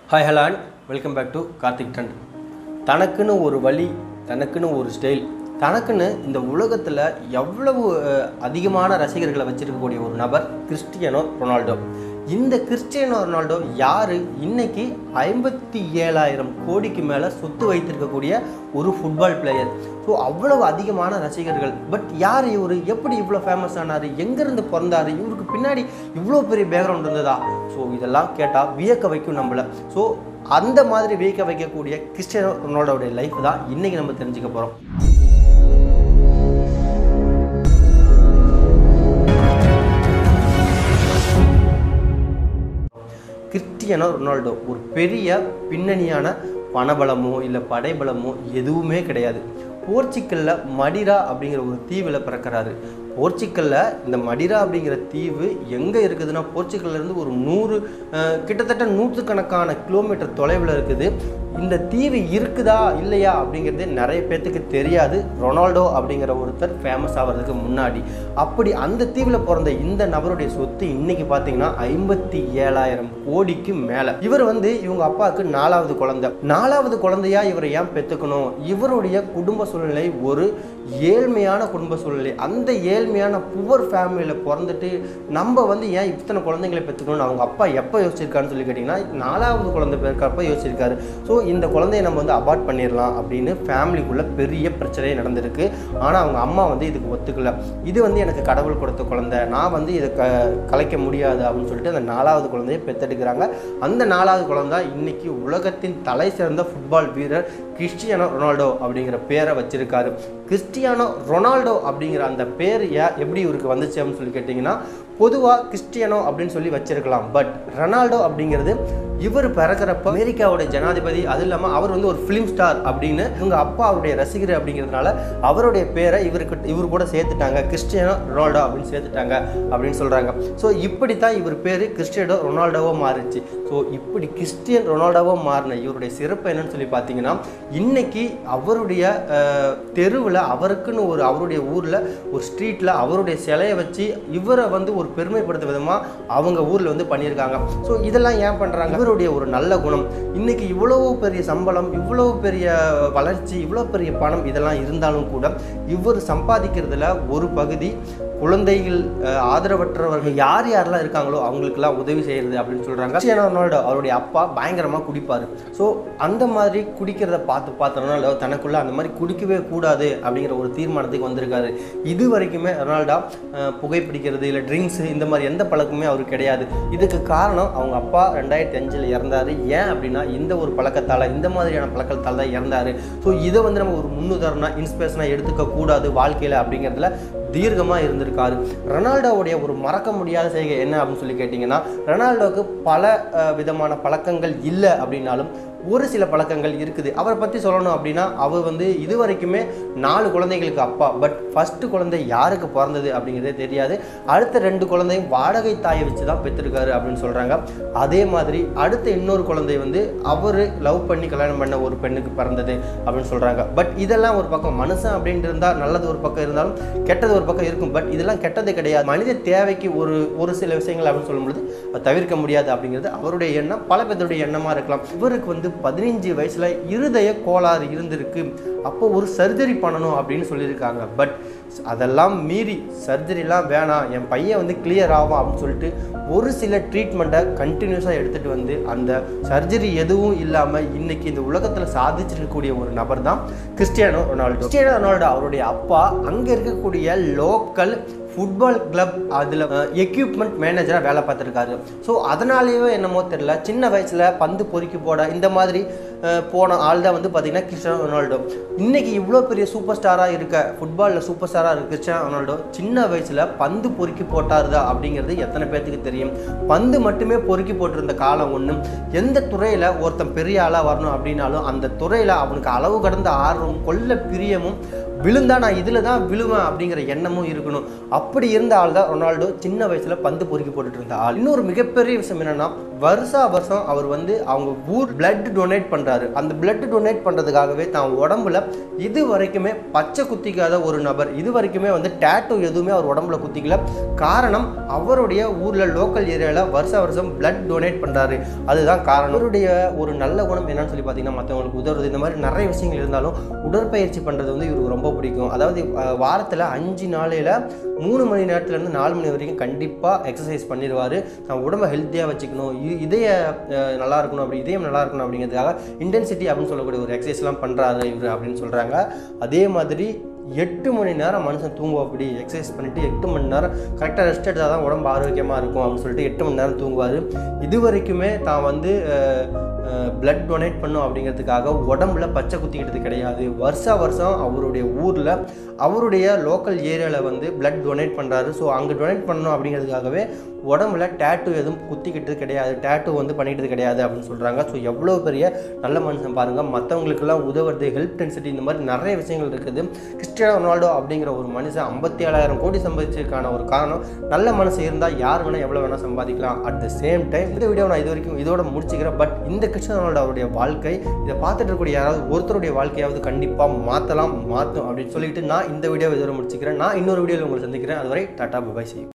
hi ஹலான் welcome back to Karthik trend தனக்குன்னு ஒரு வழி தனக்குன்னு ஒரு ஸ்டைல் தனக்குன்னு இந்த உலகத்தில் எவ்வளவு அஹ், அதிகமான ரசிகர்களை வச்சிருக்கக்கூடிய ஒரு நபர் கிறிஸ்டியானோ ரொனால்டோ இந்த கிறிஸ்டியானோ ரொனால்டோ யார் இன்னைக்கு ஐம்பத்தி ஏழாயிரம் கோடிக்கு மேலே சொத்து வைத்திருக்கக்கூடிய ஒரு ஃபுட்பால் பிளேயர் ஸோ அவ்வளவு அதிகமான ரசிகர்கள் பட் யார் இவர் எப்படி இவ்வளோ ஃபேமஸ் ஆனார் எங்கேருந்து பிறந்தார் இவருக்கு பின்னாடி இவ்வளோ பெரிய பேக்ரவுண்ட் இருந்ததா ஸோ இதெல்லாம் கேட்டால் வியக்க வைக்கும் நம்மளை ஸோ அந்த மாதிரி வியக்க வைக்கக்கூடிய கிறிஸ்டியானோ ரொனால்டோடைய லைஃப் தான் இன்றைக்கி நம்ம தெரிஞ்சுக்க போகிறோம் கிறிஸ்டியானோ ரொனால்டோ ஒரு பெரிய பின்னணியான பணபலமோ இல்லை படைபலமோ எதுவுமே கிடையாது போர்ச்சுக்கல்ல மடிரா அப்படிங்கிற ஒரு தீவில் பிறக்கிறாரு போர்ச்சுக்கல்ல இந்த மடிரா அப்படிங்கிற தீவு எங்கே இருக்குதுன்னா போர்ச்சுக்கல்ல இருந்து ஒரு நூறு அஹ், கிட்டத்தட்ட நூற்றுக்கணக்கான கிலோமீட்டர் தொலைவில் இருக்குது இந்த தீவு இருக்குதா இல்லையா அப்படிங்கிறது நிறைய பேர்த்துக்கு தெரியாது ரொனால்டோ அப்படிங்கிற ஒருத்தர் ஃபேமஸ் ஆகிறதுக்கு முன்னாடி அப்படி அந்த தீவில் பிறந்த இந்த நபருடைய சொத்து இன்னைக்கு பார்த்தீங்கன்னா ஐம்பத்தி ஏழாயிரம் கோடிக்கு மேலே இவர் வந்து இவங்க அப்பாவுக்கு நாலாவது குழந்தை நாலாவது குழந்தையா இவரை ஏன் பெற்றுக்கணும் இவருடைய குடும்ப சூழ்நிலை ஒரு ஏழ்மையான குடும்ப சூழ்நிலை அந்த ஏழ்மையான புவர் ஃபேமிலியில் பிறந்துட்டு நம்ம வந்து ஏன் இத்தனை குழந்தைங்களை பெற்றுக்கணும்னு அவங்க அப்பா எப்போ யோசிச்சிருக்காருன்னு சொல்லி கேட்டிங்கன்னா நாலாவது குழந்தை பிறக்கிறப்ப யோசிச்சிருக்காரு ஸோ இந்த குழந்தைய நம்ம வந்து அபார்ட் பண்ணிடலாம் அப்படின்னு ஃபேமிலிக்குள்ளே பெரிய பிரச்சனையே நடந்திருக்கு ஆனால் அவங்க அம்மா வந்து இதுக்கு ஒத்துக்கல இது வந்து எனக்கு கடவுள் கொடுத்த குழந்தை நான் வந்து இதை க கலைக்க முடியாது அப்படின்னு சொல்லிட்டு அந்த நாலாவது குழந்தையை பெற்றெடுக்கிறாங்க அந்த நாலாவது குழந்தை இன்னைக்கு உலகத்தின் தலை சிறந்த ஃபுட்பால் வீரர் கிறிஸ்டியானோ ரொனால்டோ அப்படிங்கிற பேரை வச்சிருக்காரு கிறிஸ்டியானோ ரொனால்டோ அப்படிங்கிற அந்த பேர் ஏன் எப்படி இவருக்கு வந்துச்சு அப்படின்னு சொல்லி கேட்டிங்கன்னா பொதுவாக கிறிஸ்டியானோ அப்படின்னு சொல்லி வச்சிருக்கலாம் பட் ரொனால்டோ அப்படிங்கிறது இவர் பிறக்கிறப்ப அமெரிக்காவோட ஜனாதிபதி அது இல்லாமல் அவர் வந்து ஒரு ஃபிலிம் ஸ்டார் அப்படின்னு இவங்க அப்பா அவருடைய ரசிகர் அப்படிங்கிறதுனால அவருடைய பேரை இவருக்கு இவர் கூட சேர்த்துட்டாங்க கிறிஸ்டியானோ ரொனால்டோ அப்படின்னு சேர்த்துட்டாங்க அப்படின்னு சொல்கிறாங்க ஸோ இப்படி தான் இவர் பேர் கிறிஸ்டியானோ ரொனால்டோவோ மாறுச்சு ஸோ இப்படி கிறிஸ்டியன் ரொனால்டோவோ மாறின இவருடைய சிறப்பு என்னன்னு சொல்லி பார்த்தீங்கன்னா இன்னைக்கு அவருடைய தெருவில் அவருக்குன்னு ஒரு அவருடைய ஊரில் ஒரு ஸ்ட்ரீட்டில் அவருடைய சிலையை வச்சு இவரை வந்து ஒரு பெருமைப்படுத்த விதமாக அவங்க ஊரில் வந்து பண்ணியிருக்காங்க ஸோ இதெல்லாம் ஏன் பண்ணுறாங்க இவருடைய ஒரு நல்ல குணம் இன்னைக்கு இவ்வளவு பெரிய சம்பளம் இவ்வளவு பெரிய வளர்ச்சி இவ்வளோ பெரிய பணம் இதெல்லாம் இருந்தாலும் கூட இவர் சம்பாதிக்கிறதுல ஒரு பகுதி குழந்தைகள் அஹ், ஆதரவற்றவர்கள் யார் யாரெல்லாம் இருக்காங்களோ அவங்களுக்கெல்லாம் உதவி செய்கிறது அப்படின்னு சொல்கிறாங்க கிறிஸ்டியானோ ரொனால்டோ அவருடைய அப்பா பயங்கரமாக குடிப்பார் ஸோ அந்த மாதிரி குடிக்கிறத பார்த்து பார்த்து ரொனால்டோ தனக்குள்ளே அந்த மாதிரி குடிக்கவே கூடாது அப்படிங்கிற ஒரு தீர்மானத்துக்கு வந்திருக்காரு இது வரைக்குமே ரொனால்டோ அஹ், புகைப்பிடிக்கிறது இல்லை ட்ரிங்க்ஸு இந்த மாதிரி எந்த பழக்கமே அவருக்கு கிடையாது இதுக்கு காரணம் அவங்க அப்பா ரெண்டாயிரத்தி அஞ்சில் இறந்தார் ஏன் அப்படின்னா இந்த ஒரு பழக்கத்தால் இந்த மாதிரியான பழக்கத்தால் தான் இறந்தார் ஸோ இதை வந்து நம்ம ஒரு முன்னுதாரணம் இன்ஸ்பிரேஷனாக எடுத்துக்க கூடாது வாழ்க்கையில் அப்படிங்கிறதுல தீர்க்கமாக இருந்திருக்காரு ரொனால்டோவுடைய ஒரு மறக்க முடியாத செய்கை என்ன அப்படின்னு சொல்லி கேட்டிங்கன்னா ரொனால்டோவுக்கு பல அஹ், விதமான பழக்கங்கள் இல்லை அப்படின்னாலும் ஒரு சில பழக்கங்கள் இருக்குது அவரை பற்றி சொல்லணும் அப்படின்னா அவர் வந்து இது வரைக்குமே நாலு குழந்தைகளுக்கு அப்பா பட் ஃபஸ்ட்டு குழந்தை யாருக்கு பிறந்தது அப்படிங்கிறதே தெரியாது அடுத்த ரெண்டு குழந்தையும் வாடகை தாயை வச்சு தான் பெற்றிருக்காரு அப்படின்னு சொல்கிறாங்க அதே மாதிரி அடுத்த இன்னொரு குழந்தை வந்து அவர் லவ் பண்ணி கல்யாணம் பண்ண ஒரு பெண்ணுக்கு பிறந்தது அப்படின்னு சொல்கிறாங்க பட் இதெல்லாம் ஒரு பக்கம் மனுஷன் அப்படின்ட்டு இருந்தால் நல்லது ஒரு பக்கம் இருந்தாலும் கெட்டது ஒரு பக்கம் இருக்கும் பட் இதெல்லாம் கெட்டது கிடையாது மனித தேவைக்கு ஒரு ஒரு சில விஷயங்கள் அப்படின்னு சொல்லும்பொழுது அது தவிர்க்க முடியாது அப்படிங்கிறது அவருடைய எண்ணம் பல பேருடைய எண்ணமாக இருக்கலாம் இவருக்கு வந்து பதினஞ்சு வயசில் இருதய கோளாறு இருந்திருக்கு அப்போ ஒரு சர்ஜரி பண்ணணும் அப்படின்னு சொல்லியிருக்காங்க பட் அதெல்லாம் மீறி சர்ஜரிலாம் வேணாம் என் பையன் வந்து கிளியர் ஆகும் அப்படின்னு சொல்லிட்டு ஒரு சில ட்ரீட்மெண்ட்டை கண்டினியூஸாக எடுத்துகிட்டு வந்து அந்த சர்ஜரி எதுவும் இல்லாமல் இன்னைக்கு இந்த உலகத்தில் சாதிச்சிருக்கக்கூடிய ஒரு நபர் தான் கிறிஸ்டியானோ ரொனால்டோ கிறிஸ்டியானோ ரொனால்டோ அவருடைய அப்பா அங்கே இருக்கக்கூடிய லோக்கல் ஃபுட்பால் கிளப் அதில் எக்யூப்மெண்ட் மேனேஜராக வேலை பார்த்துருக்காரு ஸோ அதனாலேயோ என்னமோ தெரில சின்ன வயசில் பந்து பொறுக்கி போட இந்த மாதிரி அஹ், போன ஆள் தான் வந்து பார்த்திங்கன்னா கிறிஸ்டியானோ ரொனால்டோ இன்றைக்கி இவ்வளோ பெரிய சூப்பர் ஸ்டாராக இருக்க ஃபுட்பாலில் சூப்பர் ஸ்டாராக இருக்க கிறிஸ்டியானோ ரொனால்டோ சின்ன வயசில் பந்து பொறுக்கி போட்டாருதா அப்படிங்கிறது எத்தனை பேர்த்துக்கு தெரியும் பந்து மட்டுமே பொறுக்கி போட்டிருந்த காலம் ஒன்று எந்த துறையில் ஒருத்தன் பெரிய ஆளாக வரணும் அப்படின்னாலும் அந்த துறையில் அவனுக்கு அளவு கடந்த ஆர்வம் கொல்ல பிரியமும் விழுந்தா நான் இதில் தான் விழுவேன் அப்படிங்கிற எண்ணமும் இருக்கணும் அப்படி இருந்த ஆள் தான் ரொனால்டோ சின்ன வயசில் பந்து பொறுக்கி போட்டுட்டு இருந்த ஆள் இன்னொரு மிகப்பெரிய விஷயம் என்னன்னா வருஷா வருஷம் அவர் வந்து அவங்க ஊர் பிளட் டொனேட் பண்ணுறாரு அந்த பிளட் டொனேட் பண்ணுறதுக்காகவே தான் உடம்புல இது வரைக்குமே பச்சை குத்திக்காத ஒரு நபர் இது வரைக்குமே வந்து டேட்டூ எதுவுமே அவர் உடம்புல குத்திக்கல காரணம் அவருடைய ஊரில் லோக்கல் ஏரியாவில் வருஷ வருஷம் பிளட் டொனேட் பண்ணுறாரு அதுதான் காரணம் அவருடைய ஒரு நல்ல குணம் என்னன்னு சொல்லி பார்த்தீங்கன்னா மற்றவங்களுக்கு உதவுறது இந்த மாதிரி நிறைய விஷயங்கள் இருந்தாலும் உடற்பயிற்சி பண்ணுறது வந்து இவருக்கு ரொம்ப பிடிக்கும் அதாவது வாரத்தில் அஞ்சு நாளையில் மூணு மணி நேரத்துலேருந்து நாலு மணி வரைக்கும் கண்டிப்பாக எக்ஸசைஸ் பண்ணிடுவார் நான் உடம்பை ஹெல்த்தியாக வச்சுக்கணும் இ- இதய அஹ், நல்லா இருக்கணும் அப்படி இதயம் நல்லா இருக்கணும் அப்படிங்கிறதுக்காக இன்டென்சிட்டி அப்படின்னு சொல்லக்கூடிய ஒரு எக்ஸசைஸ்லாம் பண்ணுறாரு இவர் அப்படின்னு சொல்கிறாங்க அதே மாதிரி எட்டு மணி நேரம் மனுஷன் தூங்குவோம் அப்படி எக்ஸசைஸ் பண்ணிவிட்டு எட்டு மணி நேரம் கரெக்டாக ரெஸ்ட் எடுத்தால் தான் உடம்பு ஆரோக்கியமாக இருக்கும் அப்படின்னு சொல்லிட்டு எட்டு மணி நேரம் தூங்குவார் இது வரைக்குமே தான் வந்து பிளட் டொனேட் பண்ணும் அப்படிங்கிறதுக்காக உடம்புல பச்சை குத்திக்கிட்டது கிடையாது வருஷா வருஷம் அவருடைய ஊரில் அவருடைய லோக்கல் ஏரியாவில் வந்து பிளட் டொனேட் பண்ணுறாரு ஸோ அங்கே டொனேட் பண்ணணும் அப்படிங்கிறதுக்காகவே உடம்புல டேட்டூ எதுவும் குத்திக்கிட்டது கிடையாது டேட்டூ வந்து பண்ணிக்கிட்டது கிடையாது அப்படின்னு சொல்கிறாங்க ஸோ எவ்வளோ பெரிய நல்ல மனுஷன் பாருங்கள் மற்றவங்களுக்கெல்லாம் உதவுறது ஹெல்ப் டென்சிட்டி இந்த மாதிரி நிறைய விஷயங்கள் இருக்குது கிறிஸ்டியானோ ரொனால்டோ அப்படிங்கிற ஒரு மனுஷன் ஐம்பத்தி ஏழாயிரம் கோடி சம்பாதிச்சதுக்கான ஒரு காரணம் நல்ல மனசு இருந்தால் யார் வேணால் எவ்வளோ வேணால் சம்பாதிக்கலாம் அட் த சேம் டைம் இந்த வீடியோ நான் இது வரைக்கும் இதோட முடிச்சுக்கிறேன் பட் இந்த கிறிஸ்டியானோ ரொனால்டோ அவருடைய வாழ்க்கை இதை பார்த்துட்டு இருக்கக்கூடிய யாராவது ஒருத்தருடைய வாழ்க்கையாவது கண்டிப்பாக மாற்றலாம் மாற்றும் அப்படின்னு சொல்லிட்டு நான் இந்த வீடியோ இதோட முடிச்சுக்கிறேன் நான் இன்னொரு வீடியோவில் உங்களை சந்திக்கிறேன் அதுவரை டாட்டா பபாய் செய்யும்